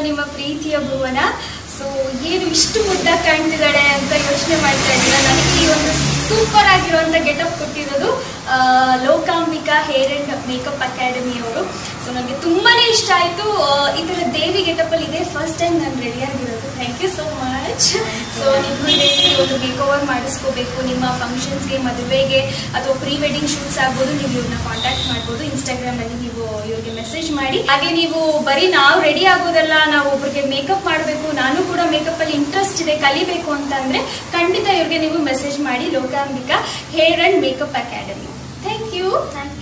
ನಿಮ್ಮ ಪ್ರೀತಿಯ ಭುವನ ಸೊ ಏನು ಇಷ್ಟು ಮುದ್ದ ಕಾಣ್ತಿದ್ದಾಳೆ ಅಂತ ಯೋಚನೆ ಮಾಡ್ತಾ ಇದ್ದೀರಾ ನನಗೆ ಈ ಒಂದು ಸೂಪರ್ ಆಗಿರುವಂತ ಗೆಟಪ್ ಕೊಟ್ಟಿರೋದು ಆ, Lokambika hair and makeup academy ಅವರು ಸೊ ನನಗೆ ತುಂಬಾನೇ ಇಷ್ಟ ಆಯ್ತು ಆ, ಈ ತರ ದೇವಿ ಗೆಟಪ್ ಅಲ್ಲಿ ಇದೆ ಫಸ್ಟ್ ಟೈಮ್ ನಾನು ರೆಡಿ ಆಗಿರೋದು thank you so much so ನಿಮ್ಗೂ ಇದೇ ರೀತಿ ಒಂದು ಮೇಕ್ ಓವರ್ ಮಾಡಿಸ್ಕೋಬೇಕು ನಿಮ್ಮ ಫಂಕ್ಷನ್ಸ್ಗೆ ಮದುವೆಗೆ ಅಥವಾ ಪ್ರೀ ವೆಡ್ಡಿಂಗ್ ಶೂಟ್ಸ್ ಆಗ್ಬೋದು ನೀವು ಇವ್ರನ್ನ ಕಾಂಟ್ಯಾಕ್ಟ್ ಮಾಡ್ಬೋದು ಇನ್ಸ್ಟಾಗ್ರಾಮ್ ಅಲ್ಲಿ ನೀವು ಇವ್ರಿಗೆ ಮೆಸೇಜ್ ಮಾಡಿ ಹಾಗೆ ನೀವು ಬರೀ ನಾವು ರೆಡಿ ಆಗೋದಲ್ಲ ನಾವು ಒಬ್ರಿಗೆ ಮೇಕಪ್ ಮಾಡಬೇಕು ನಾನು ಕೂಡ ಮೇಕಪ್ ಅಲ್ಲಿ ಇಂಟ್ರೆಸ್ಟ್ ಇದೆ ಕಲಿಬೇಕು ಅಂತ ಅಂದ್ರೆ ಖಂಡಿತ ಇವ್ರಿಗೆ ನೀವು ಮೆಸೇಜ್ ಮಾಡಿ Lokambika hair and makeup academy thank you thank